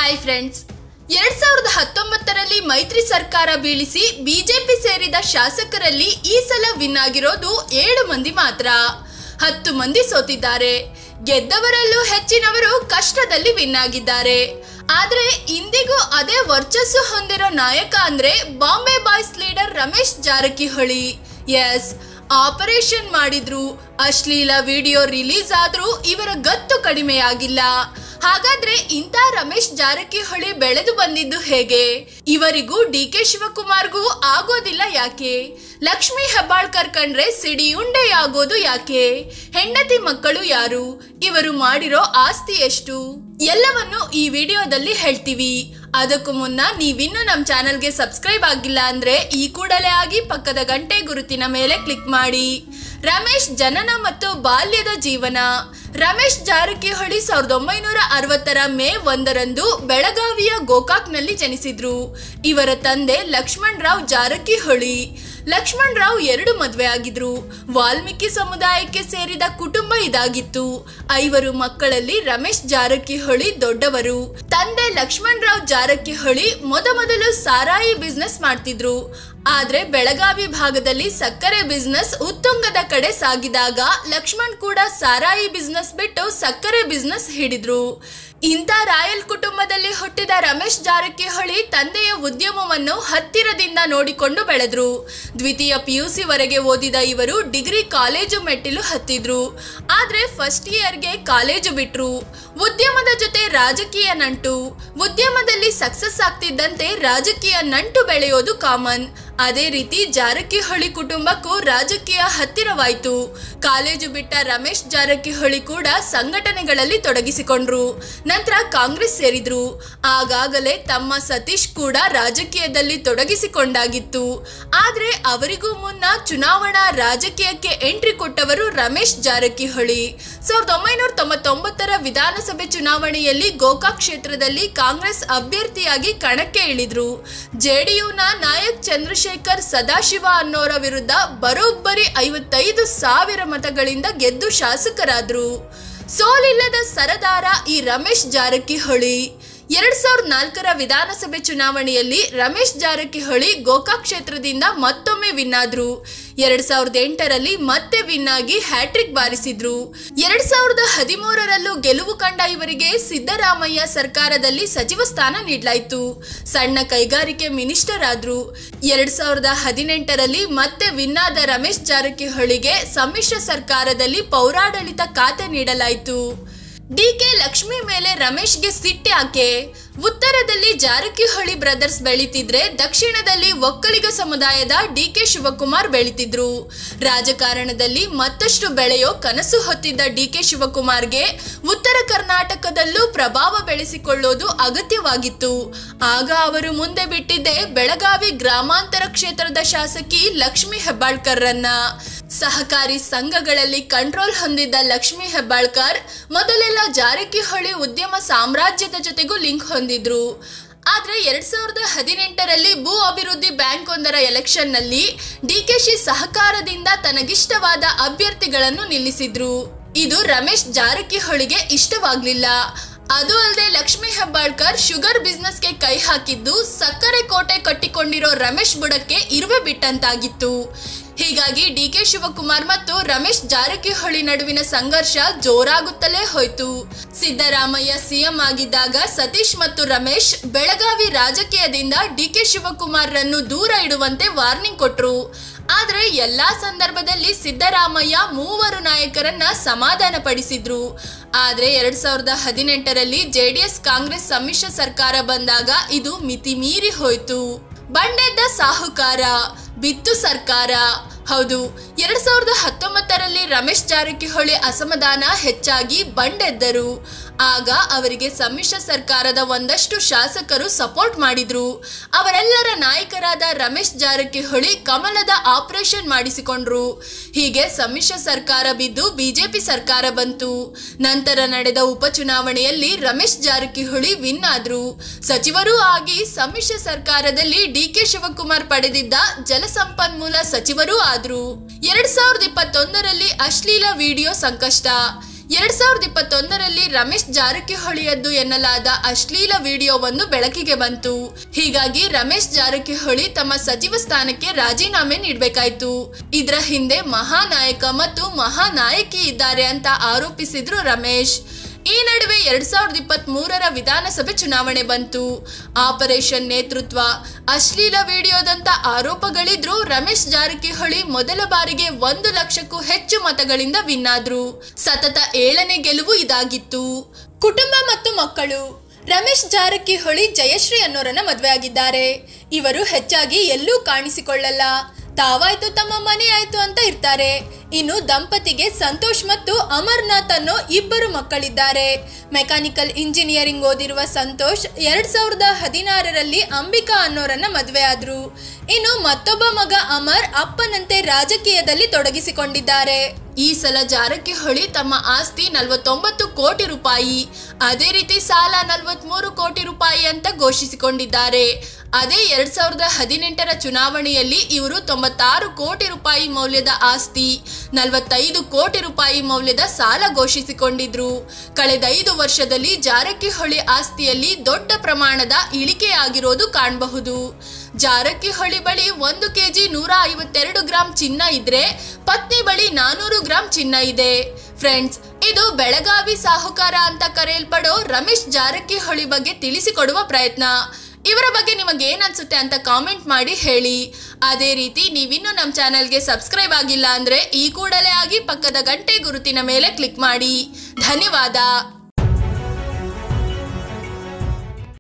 hi friends ಎರಡ್ ಸಾವಿರದ ಹತ್ತೊಂಬತ್ತರಲ್ಲಿ ಮೈತ್ರಿ ಸರ್ಕಾರ ಬೀಳಿಸಿ ಬಿಜೆಪಿ ಸೇರಿದ ಶಾಸಕರಲ್ಲಿ ಈ ಸಲ ವಿನ್ ಆಗಿರೋದು ಏಳು ಮಂದಿ ಮಾತ್ರ ಹತ್ತು ಮಂದಿ ಸೋತಿದ್ದಾರೆ ಗೆದ್ದವರಲ್ಲೂ ಹೆಚ್ಚಿನವರು ಕಷ್ಟದಲ್ಲಿ ವಿನ್ ಆಗಿದ್ದಾರೆ ಆದ್ರೆ ಇಂದಿಗೂ ಅದೇ ವರ್ಚಸ್ಸು ಹೊಂದಿರೋ ನಾಯಕ ಅಂದ್ರೆ ಬಾಂಬೆ ಬಾಯ್ಸ್ ಲೀಡರ್ ರಮೇಶ್ ಜಾರಕಿಹೊಳಿ ಎಸ್ ಆಪರೇಷನ್ ಮಾಡಿದ್ರು ಅಶ್ಲೀಲ ವಿಡಿಯೋ ರಿಲೀಸ್ ಆದ್ರೂ ಇವರ ಗತ್ತು ಕಡಿಮೆಯಾಗಿಲ್ಲ ಹಾಗಾದ್ರೆ ಇಂಥ ರಮೇಶ್ ಜಾರಕಿಹೊಳಿ ಬೆಳೆದು ಬಂದಿದ್ದು ಹೇಗೆ ಇವರಿಗೂ ಡಿ ಕೆ ಶಿವಕುಮಾರ್ಗೂ ಆಗೋದಿಲ್ಲ ಯಾಕೆ ಲಕ್ಷ್ಮಿ ಹೆಬ್ಬಾಳ್ಕರ್ ಕಂಡ್ರೆ ಸಿಡಿಯುಂಡೆಯಾಗೋದು ಯಾಕೆ ಹೆಂಡತಿ ಮಕ್ಕಳು ಯಾರು ಇವರು ಮಾಡಿರೋ ಆಸ್ತಿ ಎಷ್ಟು ಎಲ್ಲವನ್ನು ಈ ವಿಡಿಯೋದಲ್ಲಿ ಹೇಳ್ತೀವಿ ಅದಕ್ಕೂ ಮುನ್ನ ನೀವಿನ್ನೂ ನಮ್ಮ ಚಾನಲ್ಗೆ ಸಬ್ಸ್ಕ್ರೈಬ್ ಆಗಿಲ್ಲ ಅಂದ್ರೆ ಈ ಕೂಡಲೇ ಆಗಿ ಪಕ್ಕದ ಗಂಟೆ ಗುರುತಿನ ಮೇಲೆ ಕ್ಲಿಕ್ ಮಾಡಿ ರಮೇಶ್ ಜನನ ಮತ್ತು ಬಾಲ್ಯದ ಜೀವನ ರಮೇಶ್ ಜಾರಕಿಹೊಳಿ ಸಾವಿರದ ಒಂಬೈನೂರ ಅರವತ್ತರ ಮೇ ಒಂದರಂದು ಬೆಳಗಾವಿಯ ಗೋಕಾಕ್ನಲ್ಲಿ ಜನಿಸಿದ್ರು ಇವರ ತಂದೆ ಲಕ್ಷ್ಮಣ್ ರಾವ್ ಜಾರಕಿಹೊಳಿ ಲಕ್ಷ್ಮಣ್ ರಾವ್ ಎರಡು ಮದುವೆ ಆಗಿದ್ರು ವಾಲ್ಮೀಕಿ ಸಮುದಾಯಕ್ಕೆ ಸೇರಿದ ಕುಟುಂಬ ಇದಾಗಿತ್ತು ಐವರು ಮಕ್ಕಳಲ್ಲಿ ರಮೇಶ್ ಜಾರಕಿಹೊಳಿ ದೊಡ್ಡವರು ತಂದೆ ಲಕ್ಷ್ಮಣ್ ರಾವ್ ಜಾರಕಿಹೊಳಿ ಮೊದಮೊದಲು ಸಾರಾಯಿ ಬಿಸ್ನೆಸ್ ಮಾಡ್ತಿದ್ರು ಆದ್ರೆ ಬೆಳಗಾವಿ ಭಾಗದಲ್ಲಿ ಸಕ್ಕರೆ ಬಿಸ್ನೆಸ್ ಉತ್ತುಂಗದ ಕಡೆ ಸಾಗಿದಾಗ ಲಕ್ಷ್ಮಣ್ ಕೂಡ ಸಾರಾಯಿ ಬಿಸ್ನೆಸ್ ಬಿಟ್ಟು ಸಕ್ಕರೆ ಬಿಸ್ನೆಸ್ ಹಿಡಿದ್ರು ಇಂಥ ರಾಯಲ್ ಕುಟುಂಬದಲ್ಲಿ ಹುಟ್ಟಿದ ರಮೇಶ್ ಜಾರಕಿಹೊಳಿ ತಂದೆಯ ಉದ್ಯಮವನ್ನು ಹತ್ತಿರದಿಂದ ನೋಡಿಕೊಂಡು ಬೆಳೆದ್ರು ದ್ವಿತೀಯ ಪಿಯುಸಿ ವರೆಗೆ ಓದಿದ ಇವರು ಡಿಗ್ರಿ ಕಾಲೇಜು ಮೆಟ್ಟಿಲು ಹತ್ತಿದ್ರು ಆದ್ರೆ ಫಸ್ಟ್ ಇಯರ್ಗೆ ಕಾಲೇಜು ಬಿಟ್ರು ಉದ್ಯಮದ ಜೊತೆ ರಾಜಕೀಯ ನಂಟು ಉದ್ಯಮದಲ್ಲಿ ಸಕ್ಸಸ್ ಆಗ್ತಿದ್ದಂತೆ ರಾಜಕೀಯ ನಂಟು ಬೆಳೆಯೋದು ಕಾಮನ್ ಅದೇ ರೀತಿ ಜಾರಕಿಹೊಳಿ ಕುಟುಂಬಕ್ಕೂ ರಾಜಕೀಯ ಹತ್ತಿರವಾಯಿತು ಕಾಲೇಜು ಬಿಟ್ಟ ರಮೇಶ್ ಜಾರಕಿಹೊಳಿ ಕೂಡ ಸಂಘಟನೆಗಳಲ್ಲಿ ತೊಡಗಿಸಿಕೊಂಡ್ರು ನಂತರ ಕಾಂಗ್ರೆಸ್ ಸೇರಿದ್ರು ಆಗಾಗಲೇ ತಮ್ಮ ಸತೀಶ್ ಕೂಡ ರಾಜಕೀಯದಲ್ಲಿ ತೊಡಗಿಸಿಕೊಂಡಾಗಿತ್ತು ಆದ್ರೆ ಅವರಿಗೂ ಮುನ್ನ ಚುನಾವಣಾ ರಾಜಕೀಯಕ್ಕೆ ಎಂಟ್ರಿ ಕೊಟ್ಟವರು ರಮೇಶ್ ಜಾರಕಿಹೊಳಿ ಸಾವಿರದ ಒಂಬೈನೂರ ತೊಂಬತ್ತೊಂಬತ್ತರ ವಿಧಾನಸಭೆ ಚುನಾವಣೆಯಲ್ಲಿ ಗೋಕಾಕ್ ಕ್ಷೇತ್ರದಲ್ಲಿ ಕಾಂಗ್ರೆಸ್ ಅಭ್ಯರ್ಥಿಯಾಗಿ ಕಣಕ್ಕೆ ಇಳಿದ್ರು ಜೆಡಿಯುನ ನಾಯಕ್ ಚಂದ್ರಶೇಖರ್ ಸದಾಶಿವ ಅನ್ನೋರ ವಿರುದ್ಧ ಬರೋಬ್ಬರಿ ಐವತ್ತೈದು ಸಾವಿರ ಮತಗಳಿಂದ ಗೆದ್ದು ಶಾಸಕರಾದ್ರು ಸೋಲಿಲ್ಲದ ಸರದಾರ ಈ ರಮೇಶ್ ಜಾರಕಿಹೊಳಿ ಎರಡ್ ಸಾವಿರದ ನಾಲ್ಕರ ವಿಧಾನಸಭೆ ಚುನಾವಣೆಯಲ್ಲಿ ರಮೇಶ್ ಜಾರಕಿಹೊಳಿ ಗೋಕಾಕ್ ಕ್ಷೇತ್ರದಿಂದ ಮತ್ತೊಮ್ಮೆ ವಿನ್ ಆದ್ರು ಎರಡ್ ಸಾವಿರದ ಎಂಟರಲ್ಲಿ ಮತ್ತೆ ವಿನ್ ಆಗಿ ಹ್ಯಾಟ್ರಿಕ್ ಬಾರಿಸಿದ್ರು ಎರಡ್ ಸಾವಿರದ ಹದಿಮೂರರಲ್ಲೂ ಗೆಲುವು ಕಂಡ ಇವರಿಗೆ ಸಿದ್ದರಾಮಯ್ಯ ಸರ್ಕಾರದಲ್ಲಿ ಸಚಿವ ಸ್ಥಾನ ನೀಡಲಾಯಿತು ಸಣ್ಣ ಕೈಗಾರಿಕೆ ಮಿನಿಸ್ಟರ್ ಆದ್ರು ಎರಡ್ ಸಾವಿರದ ಹದಿನೆಂಟರಲ್ಲಿ ಮತ್ತೆ ವಿನ್ ಆದ ರಮೇಶ್ ಜಾರಕಿಹೊಳಿಗೆ ಸಮ್ಮಿಶ್ರ ಸರ್ಕಾರದಲ್ಲಿ ಪೌರಾಡಳಿತ ಖಾತೆ ನೀಡಲಾಯಿತು ಡಿಕೆ ಲಕ್ಷ್ಮಿ ಮೇಲೆ ರಮೇಶ್ಗೆ ಸಿಟ್ಟ್ಯಾಕೆ ಉತ್ತರದಲ್ಲಿ ಜಾರಕಿಹೊಳಿ ಬ್ರದರ್ಸ್ ಬೆಳೀತಿದ್ರೆ ದಕ್ಷಿಣದಲ್ಲಿ ಒಕ್ಕಲಿಗ ಸಮುದಾಯದ ಡಿಕೆ ಶಿವಕುಮಾರ್ ಬೆಳೀತಿದ್ರು ರಾಜಕಾರಣದಲ್ಲಿ ಮತ್ತಷ್ಟು ಬೆಳೆಯೋ ಕನಸು ಹೊತ್ತಿದ್ದ ಡಿಕೆ ಶಿವಕುಮಾರ್ಗೆ ಉತ್ತರ ಕರ್ನಾಟಕದಲ್ಲೂ ಪ್ರಭಾವ ಬೆಳೆಸಿಕೊಳ್ಳೋದು ಅಗತ್ಯವಾಗಿತ್ತು ಆಗ ಅವರು ಮುಂದೆ ಬಿಟ್ಟಿದ್ದೆ ಬೆಳಗಾವಿ ಗ್ರಾಮಾಂತರ ಕ್ಷೇತ್ರದ ಶಾಸಕಿ ಲಕ್ಷ್ಮಿ ಹೆಬ್ಬಾಳ್ಕರ್ರನ್ನ ಸಹಕಾರಿ ಸಂಘಗಳಲ್ಲಿ ಕಂಟ್ರೋಲ್ ಹೊಂದಿದ್ದ ಲಕ್ಷ್ಮಿ ಹೆಬ್ಬಾಳ್ಕರ್ ಮೊದಲೆಲ್ಲ ಜಾರಕಿಹೊಳಿ ಉದ್ಯಮ ಸಾಮ್ರಾಜ್ಯದ ಜೊತೆಗೂ ಲಿಂಕ್ ಹೊಂದಿದ್ರು ಆದ್ರೆ ಎರಡ್ ಸಾವಿರದ ಹದಿನೆಂಟರಲ್ಲಿ ಭೂ ಅಭಿವೃದ್ಧಿ ಬ್ಯಾಂಕ್ ಒಂದರ ಎಲೆಕ್ಷನ್ನಲ್ಲಿ ಡಿಕೆಶಿ ಸಹಕಾರದಿಂದ ತನಗಿಷ್ಟವಾದ ಅಭ್ಯರ್ಥಿಗಳನ್ನು ನಿಲ್ಲಿಸಿದ್ರು ಇದು ರಮೇಶ್ ಜಾರಕಿಹೊಳಿಗೆ ಇಷ್ಟವಾಗ್ಲಿಲ್ಲ ಅದು ಅಲ್ಲದೆ ಲಕ್ಷ್ಮಿ ಹೆಬ್ಬಾಳ್ಕರ್ ಶುಗರ್ ಬಿಸ್ನೆಸ್ಗೆ ಕೈ ಹಾಕಿದ್ದು ಸಕ್ಕರೆ ಕೋಟೆ ಕಟ್ಟಿಕೊಂಡಿರೋ ರಮೇಶ್ ಬುಡಕ್ಕೆ ಇರುವೆ ಬಿಟ್ಟಂತಾಗಿತ್ತು ಹೀಗಾಗಿ ಡಿ ಕೆ ಶಿವಕುಮಾರ್ ಮತ್ತು ರಮೇಶ್ ಜಾರಕಿಹೊಳಿ ನಡುವಿನ ಸಂಘರ್ಷ ಜೋರಾಗುತ್ತಲೇ ಹೋಯ್ತು ಸಿದ್ದರಾಮಯ್ಯ ಸಿಎಂ ಆಗಿದ್ದಾಗ ಸತೀಶ್ ಮತ್ತು ರಮೇಶ್ ಬೆಳಗಾವಿ ರಾಜಕೀಯದಿಂದ ಡಿ ಕೆ ಶಿವಕುಮಾರ್ರನ್ನು ದೂರ ಇಡುವಂತೆ ವಾರ್ನಿಂಗ್ ಕೊಟ್ರು ಆದ್ರೆ ಎಲ್ಲಾ ಸಂದರ್ಭದಲ್ಲಿ ಸಿದ್ದರಾಮಯ್ಯ ಮೂವರು ನಾಯಕರನ್ನ ಸಮಾಧಾನ ಪಡಿಸಿದ್ರು ಆದ್ರೆ ಎರಡ್ ಸಾವಿರದ ಹದಿನೆಂಟರಲ್ಲಿ ಜೆಡಿಎಸ್ ಕಾಂಗ್ರೆಸ್ ಸಮ್ಮಿಶ್ರ ಸರ್ಕಾರ ಬಂದಾಗ ಇದು ಮಿತಿ ಮೀರಿ ಹೋಯ್ತು ಬಂಡೆದ್ದ ಸಾಹುಕಾರ ಬಿತ್ತು ಸರ್ಕಾರ ಹೌದು ಎರಡ್ ಸಾವಿರದ ಹತ್ತೊಂಬತ್ತರಲ್ಲಿ ರಮೇಶ್ ಜಾರಕಿಹೊಳಿ ಅಸಮಾಧಾನ ಹೆಚ್ಚಾಗಿ ಬಂಡೆದ್ದರು ಆಗ ಅವರಿಗೆ ಸಮ್ಮಿಶ್ರ ಸರ್ಕಾರದ ಒಂದಷ್ಟು ಶಾಸಕರು ಸಪೋರ್ಟ್ ಮಾಡಿದ್ರು ಅವರೆಲ್ಲರ ನಾಯಕರಾದ ರಮೇಶ್ ಜಾರಕಿಹೊಳಿ ಕಮಲದ ಆಪರೇಷನ್ ಮಾಡಿಸಿಕೊಂಡ್ರು ಹೀಗೆ ಸಮ್ಮಿಶ್ರ ಸರ್ಕಾರ ಬಿದ್ದು ಬಿಜೆಪಿ ಸರ್ಕಾರ ಬಂತು ನಂತರ ನಡೆದ ಉಪಚುನಾವಣೆಯಲ್ಲಿ ರಮೇಶ್ ಜಾರಕಿಹೊಳಿ ವಿನ್ ಆದ್ರು ಸಚಿವರೂ ಆಗಿ ಸಮ್ಮಿಶ್ರ ಸರ್ಕಾರದಲ್ಲಿ ಡಿ ಕೆ ಶಿವಕುಮಾರ್ ಪಡೆದಿದ್ದ ಜಲಸಂಪನ್ಮೂಲ ಸಚಿವರೂ ಆದ್ರು ಎರಡ್ ಸಾವಿರದ ಇಪ್ಪತ್ತೊಂದರಲ್ಲಿ ಅಶ್ಲೀಲ ವಿಡಿಯೋ ಸಂಕಷ್ಟ ಎರಡ್ ಸಾವಿರದ ಇಪ್ಪತ್ತೊಂದರಲ್ಲಿ ರಮೇಶ್ ಜಾರಕಿಹೊಳಿಯದ್ದು ಎನ್ನಲಾದ ಅಶ್ಲೀಲ ವಿಡಿಯೋವನ್ನು ಬೆಳಕಿಗೆ ಬಂತು ಹೀಗಾಗಿ ರಮೇಶ್ ಜಾರಕಿಹೊಳಿ ತಮ್ಮ ಸಚಿವ ಸ್ಥಾನಕ್ಕೆ ರಾಜೀನಾಮೆ ನೀಡಬೇಕಾಯ್ತು ಇದರ ಹಿಂದೆ ಮಹಾನಾಯಕ ಮತ್ತು ಮಹಾನಾಯಕಿ ಇದ್ದಾರೆ ಅಂತ ಆರೋಪಿಸಿದ್ರು ರಮೇಶ್ ಈ ನಡುವೆ ಎರಡ್ ಸಾವಿರದ ಇಪ್ಪತ್ತ್ ಮೂರರ ವಿಧಾನಸಭೆ ಚುನಾವಣೆ ಬಂತು ಆಪರೇಷನ್ ನೇತೃತ್ವ ಅಶ್ಲೀಲ ವಿಡಿಯೋದಂತ ಆರೋಪಗಳಿದ್ರು ರಮೇಶ್ ಜಾರಕಿಹೊಳಿ ಮೊದಲ ಬಾರಿಗೆ ಒಂದು ಲಕ್ಷಕ್ಕೂ ಹೆಚ್ಚು ಮತಗಳಿಂದ ವಿನ್ ಆದ್ರು ಸತತ ಏಳನೇ ಗೆಲುವು ಇದಾಗಿತ್ತು ಕುಟುಂಬ ಮತ್ತು ಮಕ್ಕಳು ರಮೇಶ್ ಜಾರಕಿಹೊಳಿ ಜಯಶ್ರೀ ಅನ್ನೋರನ್ನ ಮದುವೆ ಆಗಿದ್ದಾರೆ ಇವರು ಹೆಚ್ಚಾಗಿ ಎಲ್ಲೂ ಕಾಣಿಸಿಕೊಳ್ಳಲ್ಲ ತಾವಾಯ್ತು ತಮ್ಮ ಮನೆ ಆಯ್ತು ಅಂತ ಇರ್ತಾರೆ ಇನ್ನು ದಂಪತಿಗೆ ಸಂತೋಷ್ ಮತ್ತು ಅಮರ್ನಾಥ್ ಅನ್ನೋ ಇಬ್ಬರು ಮಕ್ಕಳಿದ್ದಾರೆ ಮೆಕ್ಯಾನಿಕಲ್ ಇಂಜಿನಿಯರಿಂಗ್ ಓದಿರುವ ಸಂತೋಷ್ ಎರಡ್ ಸಾವಿರದ ಹದಿನಾರರಲ್ಲಿ ಅಂಬಿಕಾ ಅನ್ನೋರನ್ನ ಮದುವೆ ಆದ್ರು ಇನ್ನು ಮತ್ತೊಬ್ಬ ಮಗ ಅಮರ್ ಅಪ್ಪನಂತೆ ರಾಜಕೀಯದಲ್ಲಿ ತೊಡಗಿಸಿಕೊಂಡಿದ್ದಾರೆ ಈ ಸಲ ಜಾರಕಿಹೊಳಿ ತಮ್ಮ ಆಸ್ತಿ ನಲವತ್ತೊಂಬತ್ತು ಕೋಟಿ ರೂಪಾಯಿ ಅದೇ ರೀತಿ ಸಾಲ ನಲವತ್ಮೂರು ಕೋಟಿ ರೂಪಾಯಿ ಅಂತ ಘೋಷಿಸಿಕೊಂಡಿದ್ದಾರೆ ಅದೇ ಎರಡ್ ಸಾವಿರದ ಹದಿನೆಂಟರ ಚುನಾವಣೆಯಲ್ಲಿ ಇವರು ತೊಂಬತ್ತಾರು ಕೋಟಿ ರೂಪಾಯಿ ಮೌಲ್ಯದ ಆಸ್ತಿ ನಲವತ್ತೈದು ಕೋಟಿ ರೂಪಾಯಿ ಮೌಲ್ಯದ ಸಾಲ ಘೋಷಿಸಿಕೊಂಡಿದ್ರು ಕಳೆದ ಐದು ವರ್ಷದಲ್ಲಿ ಜಾರಕಿಹೊಳಿ ಆಸ್ತಿಯಲ್ಲಿ ದೊಡ್ಡ ಪ್ರಮಾಣದ ಇಳಿಕೆಯಾಗಿರೋದು ಕಾಣಬಹುದು ಜಾರಕಿಹೊಳಿ ಬಳಿ ಒಂದು ಕೆಜಿ ನೂರ ಐವತ್ತೆರಡು ಗ್ರಾಂ ಚಿನ್ನ ಇದ್ರೆ ಪತ್ನಿ ಬಳಿ ನಾನೂರು ಗ್ರಾಂ ಚಿನ್ನ ಇದೆ ಫ್ರೆಂಡ್ಸ್ ಇದು ಬೆಳಗಾವಿ ಸಾಹುಕಾರ ಅಂತ ಕರೆಯಲ್ಪಡೋ ರಮೇಶ್ ಜಾರಕಿಹೊಳಿ ಬಗ್ಗೆ ತಿಳಿಸಿಕೊಡುವ ಪ್ರಯತ್ನ ಇವರ ಬಗ್ಗೆ ನಿಮಗೆ ಏನ್ ಅನ್ಸುತ್ತೆ ಅಂತ ಕಾಮೆಂಟ್ ಮಾಡಿ ಹೇಳಿ ಅದೇ ರೀತಿ ನೀವಿನ್ನೂ ನಮ್ಮ ಚಾನಲ್ಗೆ ಸಬ್ಸ್ಕ್ರೈಬ್ ಆಗಿಲ್ಲ ಅಂದ್ರೆ ಈ ಕೂಡಲೇ ಆಗಿ ಪಕ್ಕದ ಗಂಟೆ ಗುರುತಿನ ಮೇಲೆ ಕ್ಲಿಕ್ ಮಾಡಿ ಧನ್ಯವಾದ